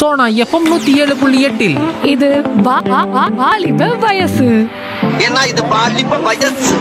Sona FM நூத்தி ஏழு புள்ளி எட்டில் இது வா- வா- வா- வாலிப வயசு ஏன்னா இது பாலிப்ப வயசு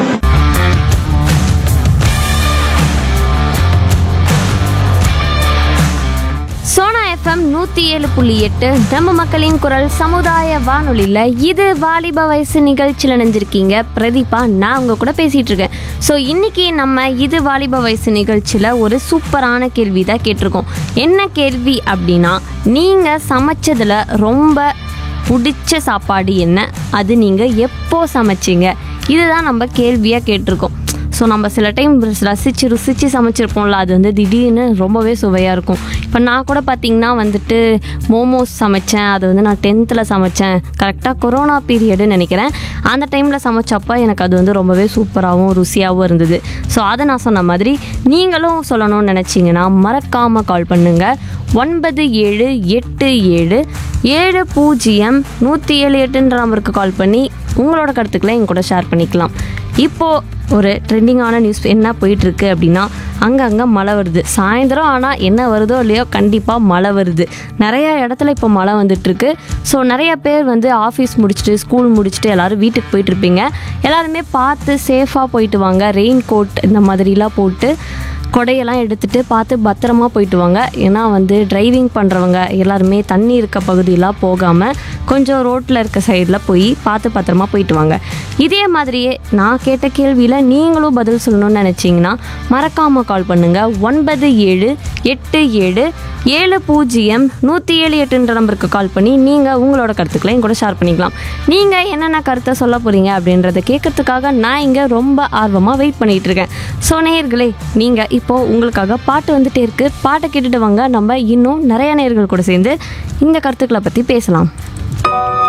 சோனா எஃப்எம் நூற்றி ஏழு புள்ளி எட்டு நம்ம மக்களின் குரல் சமுதாய வானொலியில் இது வாலிப வயசு நிகழ்ச்சியில் நினைஞ்சிருக்கீங்க பிரதீபா நான் உங்க கூட பேசிகிட்டு இருக்கேன் ஸோ இன்னைக்கு நம்ம இது வாலிப வயசு நிகழ்ச்சியில் ஒரு சூப்பரான கேள்வி தான் கேட்டிருக்கோம் என்ன கேள்வி அப்படின்னா நீங்கள் சமைச்சதில் ரொம்ப பிடிச்ச சாப்பாடு என்ன அது நீங்கள் எப்போ சமைச்சீங்க இதுதான் நம்ம கேள்வியாக கேட்டிருக்கோம் ஸோ நம்ம சில டைம் ரசித்து ருசித்து சமைச்சிருப்போம்ல அது வந்து திடீர்னு ரொம்பவே சுவையாக இருக்கும் இப்போ நான் கூட பார்த்திங்கன்னா வந்துட்டு மோமோஸ் சமைச்சேன் அது வந்து நான் டென்த்தில் சமைச்சேன் கரெக்டாக கொரோனா பீரியடுன்னு நினைக்கிறேன் அந்த டைமில் சமைச்சப்போ எனக்கு அது வந்து ரொம்பவே சூப்பராகவும் ருசியாகவும் இருந்தது ஸோ அதை நான் சொன்ன மாதிரி நீங்களும் சொல்லணும்னு நினச்சிங்கன்னா மறக்காமல் கால் பண்ணுங்கள் ஒன்பது ஏழு எட்டு ஏழு ஏழு பூஜ்ஜியம் நூற்றி ஏழு எட்டுன்ற நம்பருக்கு கால் பண்ணி உங்களோட கருத்துக்களை என் கூட ஷேர் பண்ணிக்கலாம் இப்போது ஒரு ட்ரெண்டிங்கான நியூஸ் என்ன போயிட்டுருக்கு அப்படின்னா அங்கங்கே மழை வருது சாயந்தரம் ஆனால் என்ன வருதோ இல்லையோ கண்டிப்பாக மழை வருது நிறைய இடத்துல இப்போ மழை வந்துட்டுருக்கு ஸோ நிறைய பேர் வந்து ஆஃபீஸ் முடிச்சுட்டு ஸ்கூல் முடிச்சுட்டு எல்லோரும் வீட்டுக்கு போயிட்டு இருப்பீங்க எல்லாருமே பார்த்து சேஃபாக போயிட்டு வாங்க ரெயின் கோட் இந்த மாதிரிலாம் போட்டு கொடையெல்லாம் எடுத்துகிட்டு பார்த்து பத்திரமா போயிட்டு வாங்க ஏன்னா வந்து டிரைவிங் பண்ணுறவங்க எல்லாருமே தண்ணி இருக்க பகுதியெலாம் போகாமல் கொஞ்சம் ரோட்டில் இருக்க சைடில் போய் பார்த்து பத்திரமா போயிட்டு வாங்க இதே மாதிரியே நான் கேட்ட கேள்வியில் நீங்களும் பதில் சொல்லணும்னு நினச்சிங்கன்னா மறக்காமல் கால் பண்ணுங்கள் ஒன்பது ஏழு எட்டு ஏழு ஏழு பூஜ்ஜியம் நூற்றி ஏழு எட்டுன்ற நம்பருக்கு கால் பண்ணி நீங்கள் உங்களோட கருத்துக்களை என் கூட ஷேர் பண்ணிக்கலாம் நீங்கள் என்னென்ன கருத்தை சொல்ல போகிறீங்க அப்படின்றத கேட்கறதுக்காக நான் இங்கே ரொம்ப ஆர்வமாக வெயிட் பண்ணிகிட்டு இருக்கேன் ஸோ நேயர்களே நீங்கள் இப்போது உங்களுக்காக பாட்டு வந்துட்டே இருக்குது பாட்டை கேட்டுட்டு வாங்க நம்ம இன்னும் நிறைய நேயர்கள் கூட சேர்ந்து இந்த கருத்துக்களை பற்றி பேசலாம்